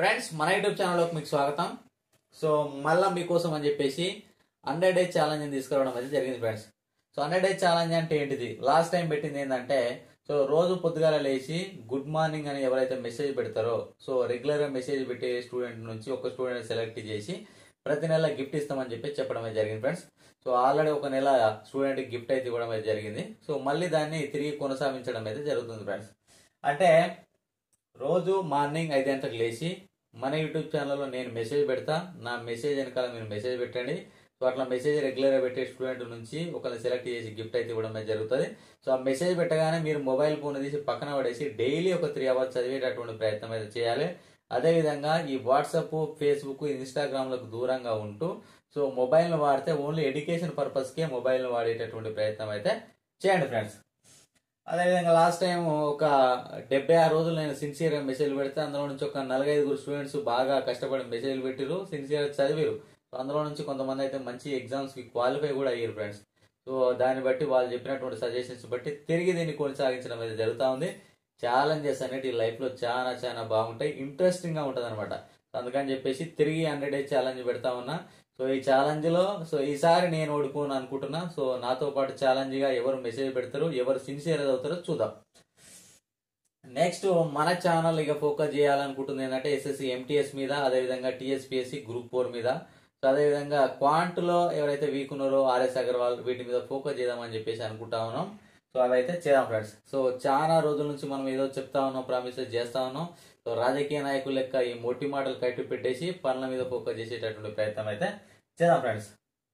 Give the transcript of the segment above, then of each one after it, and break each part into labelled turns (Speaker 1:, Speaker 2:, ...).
Speaker 1: friends మన YouTube ఛానల్లోకి మీకు స్వాగతం సో మళ్ళా మీకోసం అని చెప్పేసి హండ్రెడ్ డేస్ ఛాలెంజ్ తీసుకురావడం అయితే జరిగింది friends so hundred days challenge అంటే ఏంటిది లాస్ట్ టైం పెట్టింది ఏంటంటే సో రోజు పొద్దుగాల లేచి గుడ్ మార్నింగ్ అని ఎవరైతే మెసేజ్ పెడతారో సో రెగ్యులర్గా మెసేజ్ పెట్టే స్టూడెంట్ నుంచి ఒక స్టూడెంట్ సెలెక్ట్ చేసి ప్రతి నెల గిఫ్ట్ ఇస్తామని చెప్పి చెప్పడం అయితే జరిగింది ఫ్రెండ్స్ సో ఆల్రెడీ ఒక నెల స్టూడెంట్ గిఫ్ట్ అయితే ఇవ్వడం అయితే జరిగింది సో మళ్ళీ దాన్ని తిరిగి కొనసాగించడం అయితే జరుగుతుంది ఫ్రెండ్స్ అంటే రోజు మార్నింగ్ ఐదు గంటలకు లేచి మన యూట్యూబ్ ఛానల్లో నేను మెసేజ్ పెడతా నా మెసేజ్ వెనకాల మీరు మెసేజ్ పెట్టండి సో అట్లా మెసేజ్ రెగ్యులర్గా పెట్టే స్టూడెంట్ నుంచి ఒకరిని సెలెక్ట్ చేసి గిఫ్ట్ అయితే ఇవ్వడం అయితే జరుగుతుంది సో ఆ మెసేజ్ పెట్టగానే మీరు మొబైల్ ఫోన్ తీసి పక్కన పడేసి డైలీ ఒక త్రీ అవర్స్ చదివేటటువంటి ప్రయత్నం అయితే చేయాలి అదేవిధంగా ఈ వాట్సాప్ ఫేస్బుక్ ఇన్స్టాగ్రామ్లకు దూరంగా ఉంటూ సో మొబైల్ను వాడితే ఓన్లీ ఎడ్యుకేషన్ పర్పస్కే మొబైల్ను వాడేటటువంటి ప్రయత్నం అయితే చేయండి ఫ్రెండ్స్ అదేవిధంగా లాస్ట్ టైం ఒక డెబ్బై ఆరు రోజులు నేను సిన్సియర్గా మెసేజ్లు పెడితే అందులో నుంచి ఒక నలభైదుగురు స్టూడెంట్స్ బాగా కష్టపడి మెసేజ్లు పెట్టిరు సిన్సియర్గా చదివారు సో అందులో నుంచి కొంతమంది అయితే మంచి ఎగ్జామ్స్కి క్వాలిఫై కూడా అయ్యారు ఫ్రెండ్స్ సో దాన్ని బట్టి వాళ్ళు చెప్పినటువంటి సజెషన్స్ బట్టి తిరిగి దీన్ని కొనసాగించడం అయితే జరుగుతూ ఉంది ఛాలెంజెస్ అనేవి లైఫ్లో చాలా చాలా బాగుంటాయి ఇంట్రెస్టింగ్గా ఉంటుంది అనమాట అందుకని చెప్పేసి తిరిగి హండ్రెడ్ డేస్ ఛాలెంజ్ పెడతా ఉన్నా సో ఈ ఛాలెంజ్ లో సో ఈసారి నేను ఓడిపోను అనుకుంటున్నా సో నాతో పాటు ఛాలెంజ్ గా ఎవరు మెసేజ్ పెడతారు ఎవరు సిన్సియర్ అవుతారో చూద్దాం నెక్స్ట్ మన ఛానల్ ఇక ఫోకస్ చేయాలనుకుంటుంది ఏంటంటే ఎస్ఎస్సి ఎంటీఎస్ మీద అదేవిధంగా టీఎస్పీఎస్సి గ్రూప్ ఫోర్ మీద సో అదేవిధంగా క్వాంట్ లో ఎవరైతే వీక్ ఉన్నారో ఆర్ఎస్ అగర్వాల్ వీటి మీద ఫోకస్ చేద్దామని చెప్పేసి అనుకుంటా ఉన్నాం సో అవైతే చేద్దాం ఫ్రెండ్స్ సో చాలా రోజుల నుంచి మనం ఏదో చెప్తా ఉన్నాం ప్రామిసెస్ చేస్తా ఉన్నాం సో రాజకీయ నాయకుల లెక్క ఈ మొట్టి మాటలు కట్టి పెట్టేసి పనుల మీద ఫోకస్ చేసేటటువంటి ప్రయత్నం అయితే చేద్దాం ఫ్రెండ్స్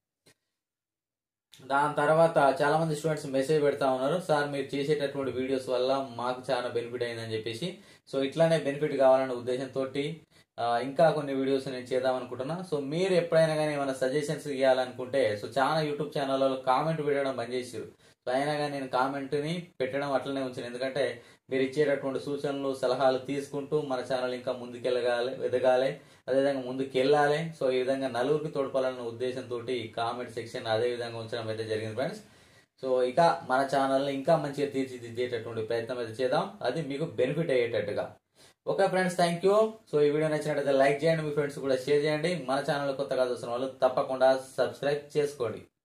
Speaker 1: దాని తర్వాత చాలా మంది స్టూడెంట్స్ మెసేజ్ పెడతా ఉన్నారు సార్ మీరు చేసేటటువంటి వీడియోస్ వల్ల మాకు చాలా బెనిఫిట్ అయిందని చెప్పేసి సో ఇట్లానే బెనిఫిట్ కావాలనే ఉద్దేశంతో ఇంకా కొన్ని వీడియోస్ నేను చేద్దాం అనుకుంటున్నా సో మీరు ఎప్పుడైనా కానీ ఏమైనా సజెషన్స్ ఇవ్వాలనుకుంటే సో చాలా యూట్యూబ్ ఛానల్లో కామెంట్ పెట్టడం బంద్ చేసారు సో అయినా కానీ నేను కామెంట్ని పెట్టడం అట్లనే ఉంచాను ఎందుకంటే మీరు ఇచ్చేటటువంటి సూచనలు సలహాలు తీసుకుంటూ మన ఛానల్ ఇంకా ముందుకెళ్ళగాలి ఎదగాలి అదేవిధంగా ముందుకు వెళ్ళాలి సో ఈ విధంగా నలుగురికి తోడ్పాలన్న ఉద్దేశంతో కామెంట్ సెక్షన్ అదే విధంగా ఉంచడం అయితే జరిగింది ఫ్రెండ్స్ సో ఇక మన ఛానల్ని ఇంకా మంచిగా తీర్చిదిద్దేటటువంటి ప్రయత్నం అయితే చేద్దాం అది మీకు బెనిఫిట్ అయ్యేటట్టుగా okay friends thank you so ఈ వీడియో నచ్చినట్లయితే లైక్ చేయండి మీ ఫ్రెండ్స్ కూడా షేర్ చేయండి మన ఛానల్ కొత్తగా చూస్తున్న వాళ్ళు తప్పకుండా సబ్స్క్రైబ్ చేసుకోండి